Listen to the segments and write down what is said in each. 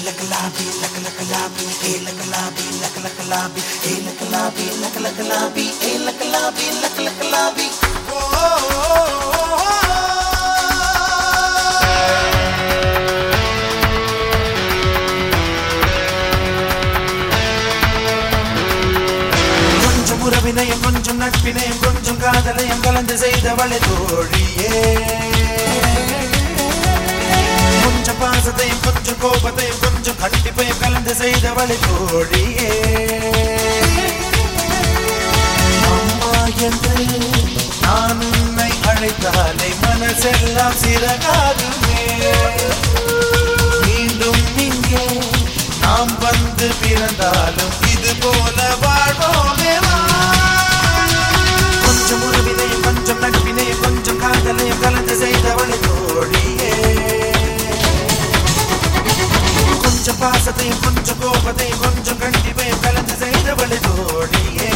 லக்கலாபி லக்கலக்கலாபி ஏ லக்கலாபி லக்கலக்கலாபி ஏ லக்கலாபி லக்கலக்கலாபி ஏ லக்கலாபி லக்கலக்கலாபி கொஞ்சம் உறவினையும் கொஞ்சம் நட்பினையும் கொஞ்சம் காதலையும் கலந்து செய்தவளை தோழியே கொஞ்சம் பாசத்தையும் கொஞ்சம் கோபத்தையும் கொஞ்சம் கண்டிப்பையும் கலந்து செய்தவளை தோழியே அம்மா என்று நான் உன்னை அழைத்தாலே மனசெல்லாம் சிறகாகுமே மீண்டும் இங்கே நாம் வந்து பிறந்தாலும் இது போல வாழ்வோமே வா. கொஞ்சம் உறவினையும் கொஞ்சம் நட்பினையும் கொஞ்சம் காதலையும் கலந்து செய்தவளை தோழியே கொஞ்சம் பாசத்தையும் கொஞ்சம் கோபத்தையும் கொஞ்சம் கண்டிப்பையும் கலந்து செய்தவளை தோழியே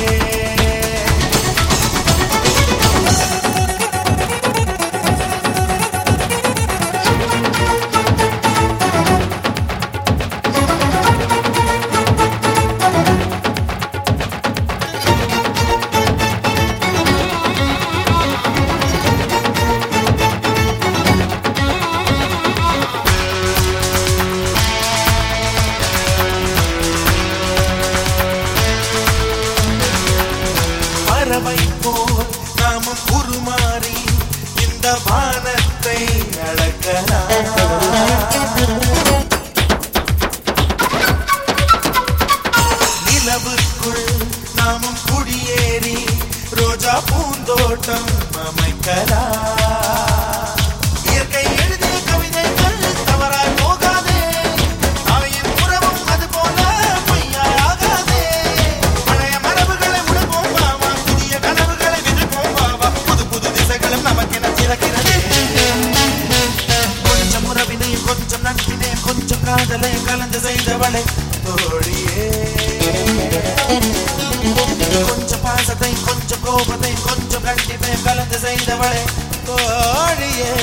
பறவை போல் நாமும் உருமாறி இந்த வானத்தை அளக்கலாம் நிலவுக்குள் நாமும் குடியேறி ரோஜா பூந்தோட்டம் அமைக்கலாம் இயற்கை எழுதிய கவிதைகள் தவறாய் போகாதே அவையின் உறவும் அது போல பொய்யாகாதே பழைய மரபுகளை உணர்வோம் வாவா புதிய கனவுகளை விதைப்போம் வாவா புது புது திசைகளும் நமக்கென திறக்கிறது கொஞ்சம் உறவினையும் கொஞ்சம் நட்பினையும் கொஞ்சம் காதலையும் கலந்து செய்தவளை தோழியே கொஞ்சம் பாசத்தையும் கொஞ்சம் கோபத்தையும் கொஞ்சம் கண்டிப்பையும் கலந்து செய்தவளை தோழியே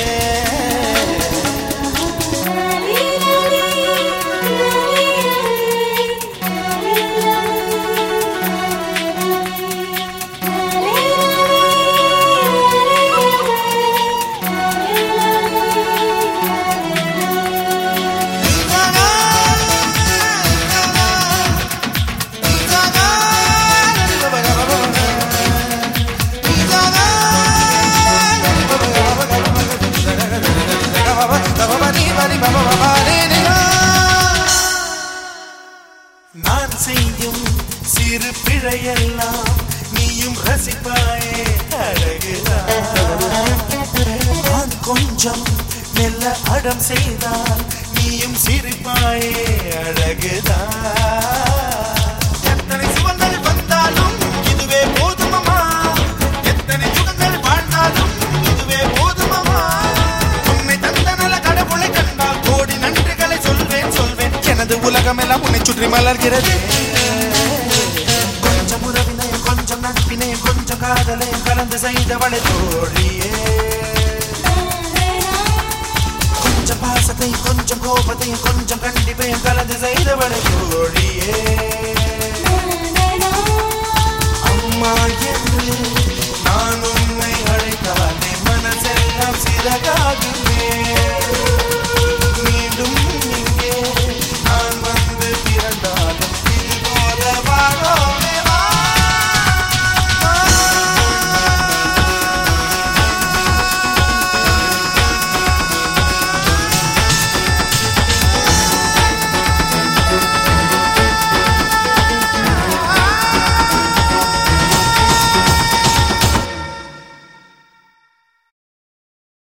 நான் செய்யும் சிறு பிழையெல்லாம் நீயும் ரசிப்பாயே அழகுதான் நான் கொஞ்சம் மெல்ல அடம் செய்தால் நீயும் சிரிப்பாயே அழகுதான் எத்தனை சுகங்கள் வந்தாலும் இதுவே போதுமம்மா எத்தனை சுகங்கள் வாழ்ந்தாலும் இதுவே போதுமம்மா உன்னை தந்த நல கடவுளை கண்டால் கோடி நன்றிகளை சொல்வேன் சொல்வேன் எனது உலகமெல்லாம் உன்னை சுற்றி மலர்கிறது கொஞ்சம் உறவினையும் கொஞ்சம் நட்பினையும் கொஞ்சம் காதலையும் கலந்து செய்தவளை தோழியே கொஞ்சம் பாசத்தையும் கொஞ்சம் கோபத்தையும் கொஞ்சம் கண்டிப்பையும் கலந்து செய்தவளை தோழியே அம்மா என்று நான் உன்னை அழைத்தாலே மனசெல்லாம் சிறகா